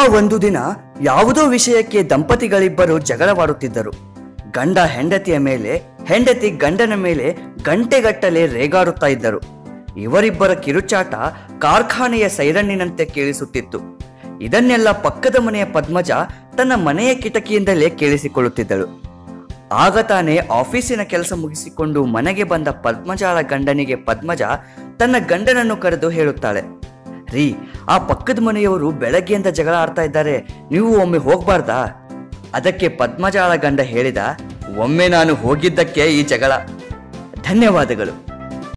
ಒಂದು ದಿನ ಯಾವುದೋ ವಿಷಯಕ್ಕೆ ದಂಪತಿಗಳಿಬ್ಬರು ಜಗಳವಾಡುತ್ತಿದ್ದರು ಗಂಡ ಹೆಂಡತಿಯ ಮೇಲೆ ಹೆಂಡತಿ ಗಂಡನ ಮೇಲೆ ಗಂಟೆಗಟ್ಟಲೆ ರೇಗಾಡುತ್ತಾ ಇದ್ದರು ಇವರಿಬ್ಬರ ಕಿರುಚಾಟ ಕಾರ್ಖಾನೆಯ ಸೈರಣ್ಣಿನಂತೆ ಕೇಳಿಸುತ್ತಿತ್ತು ಇದನ್ನೆಲ್ಲ ಪಕ್ಕದ ಮನೆಯ ಪದ್ಮಜ ತನ್ನ ಮನೆಯ ಕಿಟಕಿಯಿಂದಲೇ ಕೇಳಿಸಿಕೊಳ್ಳುತ್ತಿದ್ದಳು ಆಗ ತಾನೇ ಆಫೀಸಿನ ಕೆಲಸ ಮುಗಿಸಿಕೊಂಡು ಮನೆಗೆ ಬಂದ ಪದ್ಮಜಾಳ ಗಂಡನಿಗೆ ಪದ್ಮಜ ತನ್ನ ಗಂಡನನ್ನು ಕರೆದು ಹೇಳುತ್ತಾಳೆ ರೀ ಆ ಪಕ್ಕದ ಮನೆಯವರು ಬೆಳಗ್ಗೆಯಿಂದ ಜಗಳ ಆಡ್ತಾ ಇದ್ದಾರೆ ನೀವು ಒಮ್ಮೆ ಹೋಗ್ಬಾರ್ದಾ ಅದಕ್ಕೆ ಪದ್ಮಜಾಳ ಗಂಡ ಹೇಳಿದ ಒಮ್ಮೆ ನಾನು ಹೋಗಿದ್ದಕ್ಕೆ ಈ ಜಗಳ ಧನ್ಯವಾದಗಳು